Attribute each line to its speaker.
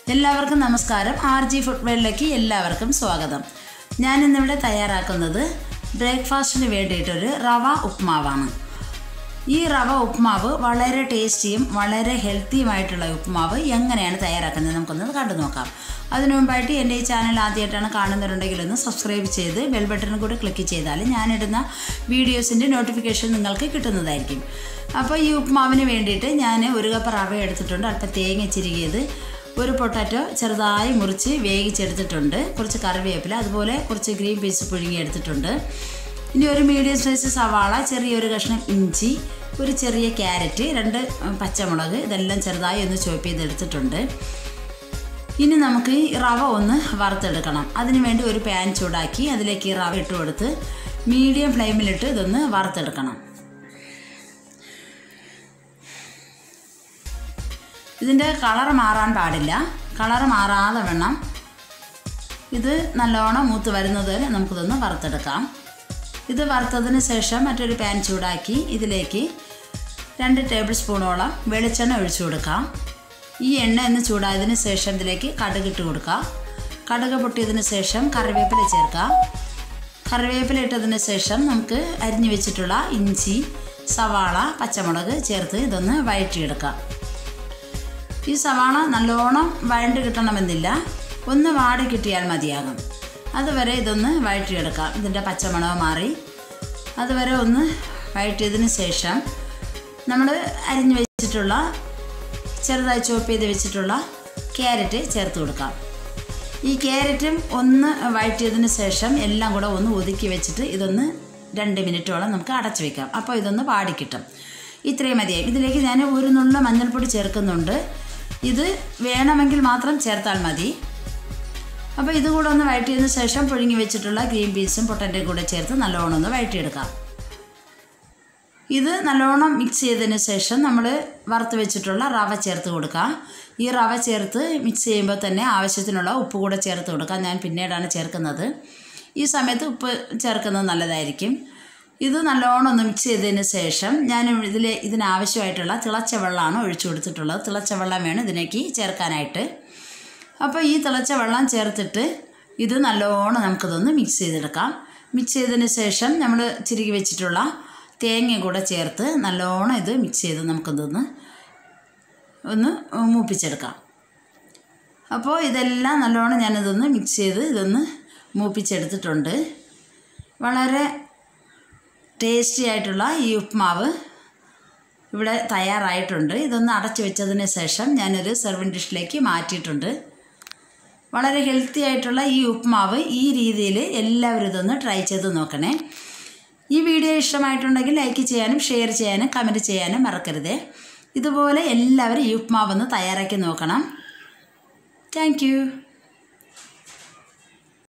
Speaker 1: എല്ലാവർക്കും നമസ്കാരം R G ഫുട്വെയറിലേക്ക് എല്ലാവർക്കും സ്വാഗതം ഞാൻ ഇന്നിവിടെ തയ്യാറാക്കുന്നത് ബ്രേക്ക്ഫാസ്റ്റിന് വേണ്ടിയിട്ടൊരു റവ ഉപ്മാവാണ് ഈ റവ ഉപ്മാവ് വളരെ ടേസ്റ്റിയും വളരെ ഹെൽത്തിയുമായിട്ടുള്ള ഉപ്മാവ് എങ്ങനെയാണ് തയ്യാറാക്കുന്നത് നമുക്കൊന്ന് കണ്ടു നോക്കാം അതിനു മുമ്പായിട്ട് എൻ്റെ ഈ ചാനൽ ആദ്യമായിട്ടാണ് കാണുന്നവരുണ്ടെങ്കിൽ ഒന്ന് സബ്സ്ക്രൈബ് ചെയ്ത് ബെൽ ബട്ടണും കൂടി ക്ലിക്ക് ചെയ്താൽ ഞാനിടുന്ന വീഡിയോസിൻ്റെ നോട്ടിഫിക്കേഷൻ നിങ്ങൾക്ക് കിട്ടുന്നതായിരിക്കും അപ്പോൾ ഈ ഉപ്മാവിന് വേണ്ടിയിട്ട് ഞാൻ ഒരു കപ്പ് റവ എടുത്തിട്ടുണ്ട് അല്പം തേങ്ങ ചിരുകിയത് ഒരു പൊട്ടാറ്റോ ചെറുതായി മുറിച്ച് വേവിച്ചെടുത്തിട്ടുണ്ട് കുറച്ച് കറിവേപ്പില അതുപോലെ കുറച്ച് ഗ്രീൻ പീസ് പുഴുങ്ങി എടുത്തിട്ടുണ്ട് ഇനി ഒരു മീഡിയം സൈസ് സവാള ചെറിയൊരു കഷ്ണം ഇഞ്ചി ഒരു ചെറിയ ക്യാരറ്റ് രണ്ട് പച്ചമുളക് ഇതെല്ലാം ചെറുതായി ഒന്ന് ചോപ്പ് ചെയ്തെടുത്തിട്ടുണ്ട് ഇനി നമുക്ക് ഈ റവ ഒന്ന് വറുത്തെടുക്കണം അതിന് വേണ്ടി ഒരു പാൻ ചൂടാക്കി അതിലേക്ക് ഈ റവ ഇട്ട് കൊടുത്ത് മീഡിയം ഫ്ലെയിമിലിട്ട് ഇതൊന്ന് വറുത്തെടുക്കണം ഇതിൻ്റെ കളർ മാറാൻ പാടില്ല കളർ മാറാതെ വേണം ഇത് നല്ലോണം മൂത്ത് വരുന്നത് വരെ നമുക്കിതൊന്ന് വറുത്തെടുക്കാം ഇത് വറുത്തതിന് ശേഷം മറ്റൊരു പാൻ ചൂടാക്കി ഇതിലേക്ക് രണ്ട് ടേബിൾ സ്പൂണോളം വെളിച്ചെണ്ണ ഒഴിച്ചു കൊടുക്കാം ഈ എണ്ണ ഒന്ന് ചൂടായതിന് ശേഷം ഇതിലേക്ക് കടുക് ഇട്ട് കൊടുക്കാം കടുക് പൊട്ടിയതിന് ശേഷം കറിവേപ്പില ചേർക്കാം കറിവേപ്പില ഇട്ടതിന് ശേഷം നമുക്ക് അരിഞ്ഞു വെച്ചിട്ടുള്ള ഇഞ്ചി സവാള പച്ചമുളക് ചേർത്ത് ഇതൊന്ന് വഴറ്റിയെടുക്കാം ഈ സവാള നല്ലോണം വഴണ്ട് കിട്ടണമെന്നില്ല ഒന്ന് വാടി കിട്ടിയാൽ മതിയാകും അതുവരെ ഇതൊന്ന് വഴറ്റിയെടുക്കാം ഇതിൻ്റെ പച്ചമണവ് മാറി അതുവരെ ഒന്ന് വഴറ്റിയതിന് ശേഷം നമ്മൾ അരിഞ്ഞു വെച്ചിട്ടുള്ള ചെറുതായി ചോപ്പ് ചെയ്ത് വെച്ചിട്ടുള്ള ക്യാരറ്റ് ചേർത്ത് കൊടുക്കാം ഈ ക്യാരറ്റും ഒന്ന് വഴറ്റിയതിന് ശേഷം എല്ലാം കൂടെ ഒന്ന് ഒതുക്കി വെച്ചിട്ട് ഇതൊന്ന് രണ്ട് മിനിറ്റോളം നമുക്ക് അടച്ചു വെക്കാം അപ്പോൾ ഇതൊന്ന് പാടിക്കിട്ടും ഇത്രയും മതിയായി ഇതിലേക്ക് ഞാൻ ഒരു നുള്ള മഞ്ഞൾപ്പൊടി ചേർക്കുന്നുണ്ട് ഇത് വേണമെങ്കിൽ മാത്രം ചേർത്താൽ മതി അപ്പോൾ ഇത് കൂടെ ഒന്ന് വഴറ്റിയതിന് ശേഷം പുഴുങ്ങി വെച്ചിട്ടുള്ള ഗ്രീൻ പീസും പൊട്ടൻ്റെയും കൂടെ ചേർത്ത് നല്ലോണം ഒന്ന് വഴറ്റിയെടുക്കാം ഇത് നല്ലോണം മിക്സ് ചെയ്തതിന് ശേഷം നമ്മൾ വറുത്ത് വെച്ചിട്ടുള്ള റവ ചേർത്ത് കൊടുക്കാം ഈ റവ ചേർത്ത് മിക്സ് ചെയ്യുമ്പോൾ തന്നെ ആവശ്യത്തിനുള്ള ഉപ്പ് കൂടെ ചേർത്ത് കൊടുക്കാം ഞാൻ പിന്നീടാണ് ചേർക്കുന്നത് ഈ സമയത്ത് ഉപ്പ് ചേർക്കുന്നത് നല്ലതായിരിക്കും ഇത് നല്ലോണം ഒന്ന് മിക്സ് ചെയ്തതിന് ശേഷം ഞാൻ ഇതിൽ ഇതിനാവശ്യമായിട്ടുള്ള തിളച്ച വെള്ളമാണ് ഒഴിച്ചു കൊടുത്തിട്ടുള്ളത് തിളച്ച വെള്ളം വേണം ഇതിലേക്ക് ചേർക്കാനായിട്ട് അപ്പോൾ ഈ തിളച്ച വെള്ളം ചേർത്തിട്ട് ഇത് നല്ലോണം നമുക്കിതൊന്ന് മിക്സ് ചെയ്തെടുക്കാം മിക്സ് ചെയ്തതിന് ശേഷം നമ്മൾ ചിരുകി വെച്ചിട്ടുള്ള തേങ്ങ കൂടെ ചേർത്ത് നല്ലോണം ഇത് മിക്സ് ചെയ്ത് നമുക്കിതൊന്ന് ഒന്ന് മൂപ്പിച്ചെടുക്കാം അപ്പോൾ ഇതെല്ലാം നല്ലോണം ഞാനിതൊന്ന് മിക്സ് ചെയ്ത് ഇതൊന്ന് മൂപ്പിച്ചെടുത്തിട്ടുണ്ട് വളരെ ടേസ്റ്റി ആയിട്ടുള്ള ഈ ഉപ്മാവ് ഇവിടെ തയ്യാറായിട്ടുണ്ട് ഇതൊന്ന് അടച്ചു വെച്ചതിന് ശേഷം ഞാനൊരു സെർവിങ് ഡിഷിലേക്ക് മാറ്റിയിട്ടുണ്ട് വളരെ ഹെൽത്തി ആയിട്ടുള്ള ഈ ഉപ്മാവ് ഈ രീതിയിൽ എല്ലാവരും ഇതൊന്ന് ട്രൈ ചെയ്ത് നോക്കണേ ഈ വീഡിയോ ഇഷ്ടമായിട്ടുണ്ടെങ്കിൽ ലൈക്ക് ചെയ്യാനും ഷെയർ ചെയ്യാനും കമൻറ്റ് ചെയ്യാനും മറക്കരുത് ഇതുപോലെ എല്ലാവരും ഈ ഉപ്മാവ് ഒന്ന് തയ്യാറാക്കി നോക്കണം താങ്ക്